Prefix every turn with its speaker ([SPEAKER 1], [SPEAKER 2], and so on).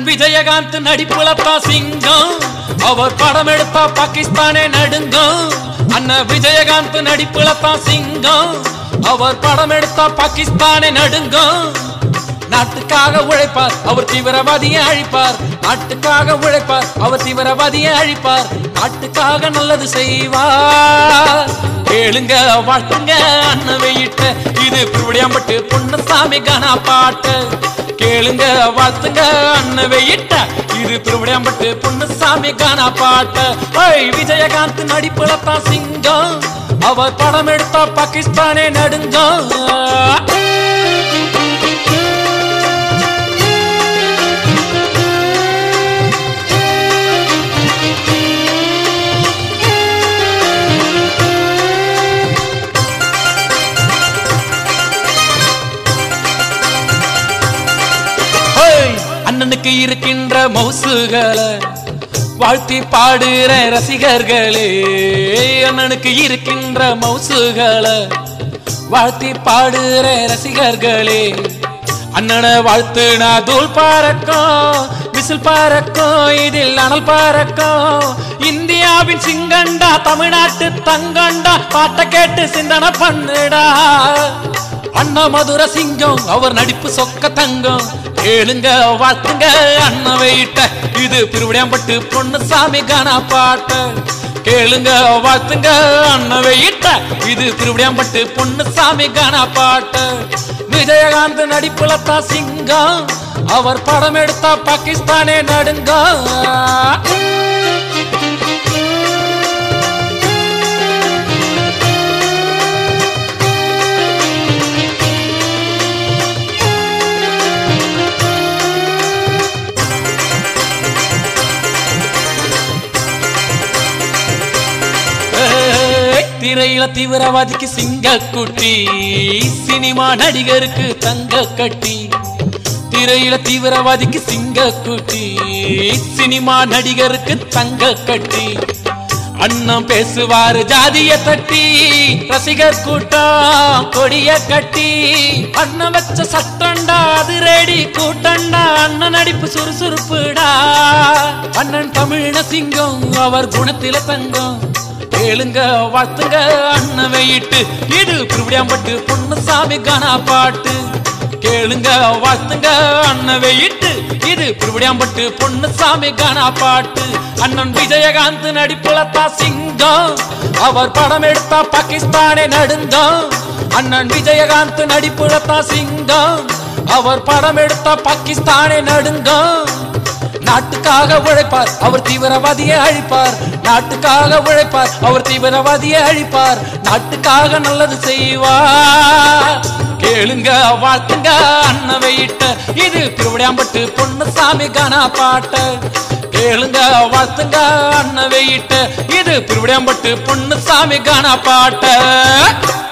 [SPEAKER 1] விஜயகாந்த் நடிப்புலத்தான் சிங்கம் அவர் படம் எடுத்தா பாகிஸ்தானே நடுங்கும் அண்ணன் விஜயகாந்த் நடிப்புலத்தான் சிங்கம் அவர் படம் எடுத்தா பாகிஸ்தானே நடுங்கும் நாட்டுக்காக உழைப்பார் அவர் தீவிரவாதியை அழிப்பார் நாட்டுக்காக உழைப்பார் அவர் தீவிரவாதியை அழிப்பார் நாட்டுக்காக நல்லது செய்வார் கேளுங்க வாழ்த்துங்க அண்ணன் வெயிட்ட இது புடியாம்பட்டு பொன்னசாமி கனா பாட்டு கேளுங்க வாழ்த்துங்க அண்ணன் வெயிட்ட இது திருவிடையாம்பட்டு பொன்னசாமி கனா பாட்டு ஓய் விஜயகாந்த் நடிப்புல தான் சிங்கம் அவர் படம் எடுத்தா பாகிஸ்தானே நடுங்கும் ஹேய்! அண்ணனுக்கு இருக்கின்ற மவுசுகளை வாழ்த்தி பாடுற ரசிகர்களே அண்ணனுக்கு இருக்கின்ற மவுசுகளை வாழ்த்தி பாடுற ரசிகர்களே அண்ணனை வாழ்த்துனா தூள் பாறக்கும் விசில் பாறக்கும் இதில் அனல் பாறக்கும் இந்தியாவின் சிங்கண்டா தமிழ்நாட்டு தங்கண்டா பாட்டை கேட்டு சிந்தனை பண்ணுடா அண்ணா மதுர சிங்கம் அவர் நடிப்பு சொக்க தங்கம் கேளுங்க வாழ்த்துங்க அண்ணன் வெயிட்ட இது திருவிடையாம்பட்டு பொன்னுசாமி கானா பாட்டு கேளுங்க வாழ்த்துங்க அண்ணன் வெயிட்ட இது திருவிடையாம்பட்டு பொன்னுசாமி கானா பாட்டு விஜயகாந்த் நடிப்புல தான் சிங்கம் அவர் படம் எடுத்தா பாகிஸ்தானே நடுங்க ஏய், திரையில தீவிரவாதிக்கு சிங்க குட்டி சினிமா நடிகருக்கு தங்க கட்டி திரையில தீவிரவாதிக்கு சிங்க குட்டி சினிமா நடிகருக்கு தங்க கட்டி அண்ணன் பேசுவாரு ஜாதிய தட்டி ரசிகர் கூட்டம் கொடிய கட்டி அண்ணன் வச்ச சட்டண்டா அது ரெடி கூட்டண்டா அண்ணன் நடிப்பு சுறுசுறுப்புடா அண்ணன் தமிழின சிங்கம் அவர் குணத்தில தங்கம் கேளுங்க வாழ்த்துங்க அண்ணன் வெயிட்டு இது புரிவிடியாம்பட்டு பொன்னுசாமி கானா பாட்டு கேளுங்க வாழ்த்துங்க அண்ணன் வெயிட்டு இது புரிவிடியாம்பட்டு பொன்னுசாமி கானா பாட்டு அண்ணன் விஜயகாந்த் நடிப்புலத்தா சிங்கம் அவர் படம் எடுத்தா பாகிஸ்தானே நடுங்கம் அண்ணன் விஜயகாந்த் நடிப்புலத்தா சிங்கம் அவர் படம் எடுத்தா பாகிஸ்தானே நடுங்கம் நாட்டுக்காக உழைப்பார் அவர் தீவிரவாதியை அழிப்பார் நாட்டுக்காக உழைப்பார் அவர் தீவிரவாதியை அழிப்பார் நாட்டுக்காக நல்லது செய்வார் கேளுங்க வாழ்த்துங்க அண்ணன் வெயிட்ட இது திருவிடையாம்பட்டு பொன்னுசாமி கானா பாட்ட கேளுங்க வாழ்த்துங்க அண்ணன் வெயிட்ட இது திருவிடையாம்பட்டு பொன்னுசாமி கானா பாட்ட